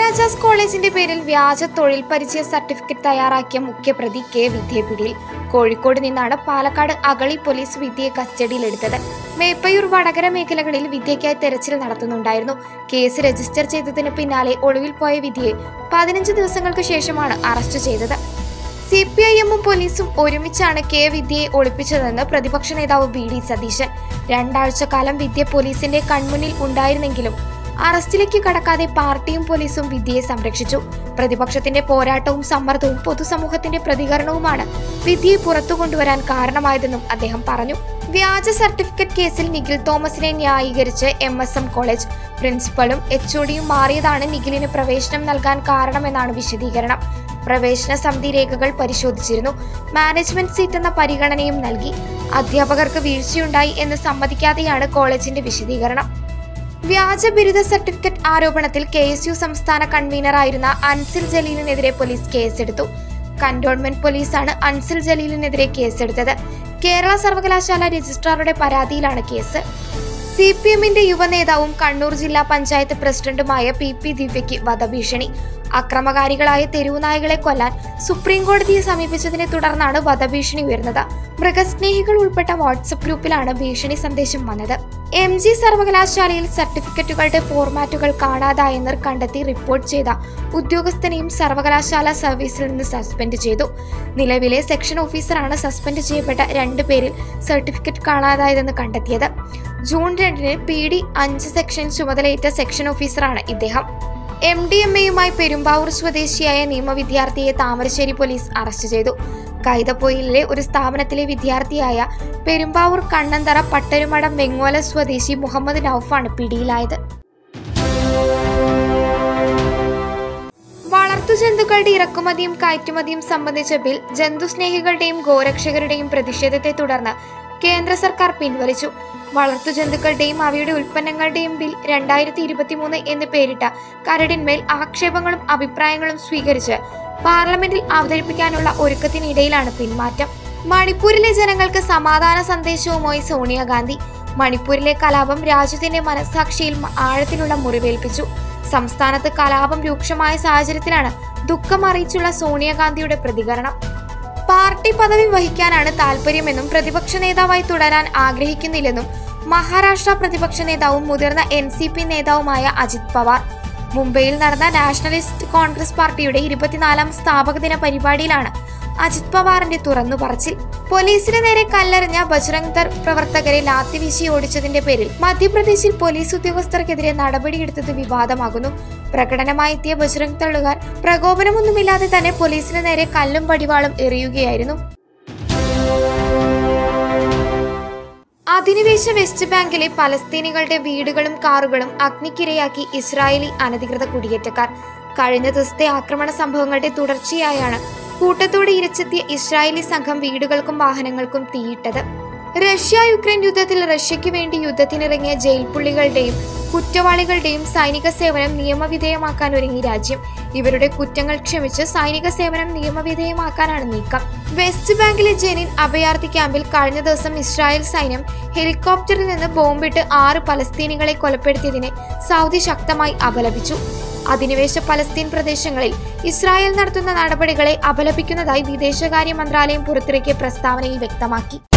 മഹാരാജാസ് കോളേജിന്റെ പേരിൽ വ്യാജ തൊഴിൽ പരിചയ സർട്ടിഫിക്കറ്റ് തയ്യാറാക്കിയ മുഖ്യപ്രതി കെ വിദ്യയെ പിടിയിൽ കോഴിക്കോട് നിന്നാണ് പാലക്കാട് അഗളി പോലീസ് വിദ്യയെ കസ്റ്റഡിയിലെടുത്തത് മേപ്പയൂർ വടകര മേഖലകളിൽ വിദ്യയ്ക്കായി തെരച്ചിൽ നടത്തുന്നുണ്ടായിരുന്നു കേസ് രജിസ്റ്റർ ചെയ്തതിന് പിന്നാലെ ഒളിവിൽ പോയ വിദ്യയെ പതിനഞ്ച് ദിവസങ്ങൾക്ക് ശേഷമാണ് അറസ്റ്റ് ചെയ്തത് സി പി ഐ എമ്മും പോലീസും ഒരുമിച്ചാണ് കെ വിദ്യയെ ഒളിപ്പിച്ചതെന്ന് പ്രതിപക്ഷ നേതാവ് വി ഡി സതീശൻ രണ്ടാഴ്ചക്കാലം വിദ്യ പോലീസിന്റെ കൺമുന്നിൽ ഉണ്ടായിരുന്നെങ്കിലും അറസ്റ്റിലേക്ക് കടക്കാതെ പാർട്ടിയും പോലീസും വിദ്യയെ സംരക്ഷിച്ചു പ്രതിപക്ഷത്തിന്റെ പോരാട്ടവും സമ്മർദ്ദവും പൊതുസമൂഹത്തിന്റെ പ്രതികരണവുമാണ് വിദ്യയെ പുറത്തു കൊണ്ടുവരാൻ കാരണമായതെന്നും അദ്ദേഹം പറഞ്ഞു വ്യാജ സർട്ടിഫിക്കറ്റ് കേസിൽ നിഖിൽ തോമസിനെ ന്യായീകരിച്ച് എം എസ് എം കോളേജ് പ്രിൻസിപ്പലും എച്ച് ഒഡിയും മാറിയതാണ് നിഖിലിന് പ്രവേശനം നൽകാൻ കാരണമെന്നാണ് വിശദീകരണം പ്രവേശന സമിതി രേഖകൾ പരിശോധിച്ചിരുന്നു മാനേജ്മെന്റ് സീറ്റ് എന്ന പരിഗണനയും നൽകി അധ്യാപകർക്ക് വീഴ്ചയുണ്ടായി എന്ന് സമ്മതിക്കാതെയാണ് കോളേജിന്റെ വിശദീകരണം വ്യാജ ബിരുദ സർട്ടിഫിക്കറ്റ് ആരോപണത്തിൽ കെ എസ് യു സംസ്ഥാന കൺവീനറായിരുന്ന അൻസിൽ ജലീലിനെതിരെ പോലീസ് കേസെടുത്തു കന്റോൺമെന്റ് പോലീസാണ് അൻസിൽ ജലീലിനെതിരെ കേസെടുത്തത് കേരള സർവകലാശാല രജിസ്ട്രാറുടെ പരാതിയിലാണ് കേസ് സി പി എമ്മിന്റെ യുവനേതാവും കണ്ണൂർ ജില്ലാ പഞ്ചായത്ത് പ്രസിഡന്റുമായ പി പി ദിവ്യയ്ക്ക് വധഭീഷണി അക്രമകാരികളായ തെരുവുനായകളെ കൊല്ലാൻ സുപ്രീം കോടതിയെ സമീപിച്ചതിനെ തുടർന്നാണ് വധഭീഷണി ഉയർന്നത് മൃഗസ്നേഹികൾ ഉൾപ്പെട്ട വാട്സപ്പ് ഗ്രൂപ്പിലാണ് ഭീഷണി സന്ദേശം വന്നത് എം ജി സർവകലാശാലയിൽ സർട്ടിഫിക്കറ്റുകളുടെ ഫോർമാറ്റുകൾ കാണാതായെന്ന് കണ്ടെത്തി റിപ്പോർട്ട് ചെയ്ത ഉദ്യോഗസ്ഥനെയും സർവകലാശാല സർവീസിൽ നിന്ന് സസ്പെൻഡ് ചെയ്തു നിലവിലെ സെക്ഷൻ ഓഫീസറാണ് സസ്പെൻഡ് ചെയ്യപ്പെട്ട രണ്ട് പേരിൽ സർട്ടിഫിക്കറ്റ് കാണാതായതെന്ന് കണ്ടെത്തിയത് ജൂൺ രണ്ടിന് പി ഡി അഞ്ച് സെക്ഷൻ ചുമതലയേറ്റ സെക്ഷൻ ഓഫീസറാണ് ഇദ്ദേഹം എം ഡി എം എയുമായി പെരുമ്പാവൂർ സ്വദേശിയായ നിയമവിദ്യാർത്ഥിയെ താമരശ്ശേരി പോലീസ് അറസ്റ്റ് ചെയ്തു കൈതപ്പൊയിലിലെ ഒരു സ്ഥാപനത്തിലെ വിദ്യാർത്ഥിയായ പെരുമ്പാവൂർ കണ്ണന്തറ പട്ടരുമടം വെങ്ങോല സ്വദേശി മുഹമ്മദ് നൌഫാണ് പിടിയിലായത് വളർത്തുജന്തുക്കളുടെ ഇറക്കുമതിയും കയറ്റുമതിയും സംബന്ധിച്ച ബിൽ ജന്തുസ്നേഹികളുടെയും ഗോരക്ഷകരുടെയും പ്രതിഷേധത്തെ തുടർന്ന് കേന്ദ്ര സർക്കാർ പിൻവലിച്ചു വളർത്തുജന്തുക്കളുടെയും അവയുടെ ഉൽപ്പന്നങ്ങളുടെയും ബിൽ രണ്ടായിരത്തി ഇരുപത്തിമൂന്ന് എന്ന് പേരിട്ട കരടിന്മേൽ ആക്ഷേപങ്ങളും അഭിപ്രായങ്ങളും സ്വീകരിച്ച് പാർലമെന്റിൽ അവതരിപ്പിക്കാനുള്ള ഒരുക്കത്തിനിടയിലാണ് പിന്മാറ്റം മണിപ്പൂരിലെ ജനങ്ങൾക്ക് സമാധാന സന്ദേശവുമായി സോണിയാഗാന്ധി മണിപ്പൂരിലെ കലാപം രാജ്യത്തിന്റെ മനസാക്ഷിയിൽ ആഴത്തിലുള്ള മുറിവേൽപ്പിച്ചു സംസ്ഥാനത്ത് കലാപം രൂക്ഷമായ സാഹചര്യത്തിലാണ് ദുഃഖം അറിയിച്ചുള്ള സോണിയാഗാന്ധിയുടെ പ്രതികരണം പാർട്ടി പദവി വഹിക്കാനാണ് താല്പര്യമെന്നും പ്രതിപക്ഷ നേതാവായി തുടരാൻ ആഗ്രഹിക്കുന്നില്ലെന്നും മഹാരാഷ്ട്ര പ്രതിപക്ഷ നേതാവും മുതിർന്ന എൻ സി പി നേതാവുമായ അജിത് പവാർ മുംബൈയിൽ നടന്ന നാഷണലിസ്റ്റ് കോൺഗ്രസ് പാർട്ടിയുടെ ഇരുപത്തിനാലാം സ്ഥാപക ദിന പരിപാടിയിലാണ് അജിത് പവാറിന്റെ തുറന്നു പറച്ചിൽ പോലീസിന് നേരെ കല്ലെറിഞ്ഞ ബജ്രംഗ് ദൾ പ്രവർത്തകരെ ലാത്തിവീശി ഓടിച്ചതിന്റെ പേരിൽ മധ്യപ്രദേശിൽ പോലീസ് ഉദ്യോഗസ്ഥർക്കെതിരെ നടപടിയെടുത്തത് വിവാദമാകുന്നു പ്രകടനമായി എത്തിയ ബജ്രംഗ് ദളുകാർ പ്രകോപനമൊന്നുമില്ലാതെ തന്നെ പോലീസിന് നേരെ കല്ലും പടിവാളും എറിയുകയായിരുന്നു അധിനിവേശ വെസ്റ്റ് ബാങ്കിലെ പലസ്തീനികളുടെ വീടുകളും കാറുകളും അഗ്നിക്കിരയാക്കി ഇസ്രായേലി അനധികൃത കുടിയേറ്റക്കാർ കഴിഞ്ഞ ദിവസത്തെ ആക്രമണ സംഭവങ്ങളുടെ തുടർച്ചയായാണ് കൂട്ടത്തോടെ ഇരച്ചെത്തിയ ഇസ്രായേലി സംഘം വീടുകൾക്കും വാഹനങ്ങൾക്കും തീയിട്ടത് റഷ്യ യുക്രൈൻ യുദ്ധത്തിൽ റഷ്യയ്ക്ക് വേണ്ടി യുദ്ധത്തിനിറങ്ങിയ ജയിൽ പുള്ളികളുടെയും കുറ്റവാളികളുടെയും സൈനിക സേവനം നിയമവിധേയമാക്കാൻ ഒരുങ്ങി രാജ്യം ഇവരുടെ കുറ്റങ്ങൾ ക്ഷമിച്ച് സൈനിക സേവനം നിയമവിധേയമാക്കാനാണ് നീക്കം വെസ്റ്റ് ബാങ്കിലെ ജെനിൻ അഭയാർത്ഥി ക്യാമ്പിൽ കഴിഞ്ഞ ദിവസം ഇസ്രായേൽ സൈന്യം ഹെലികോപ്റ്ററിൽ നിന്ന് ബോംബിട്ട് ആറ് പലസ്തീനികളെ കൊലപ്പെടുത്തിയതിനെ സൗദി ശക്തമായി അപലപിച്ചു അധിനിവേശ പലസ്തീൻ പ്രദേശങ്ങളിൽ ഇസ്രായേൽ നടത്തുന്ന നടപടികളെ അപലപിക്കുന്നതായി വിദേശകാര്യ മന്ത്രാലയം പുറത്തിറക്കിയ പ്രസ്താവനയിൽ വ്യക്തമാക്കി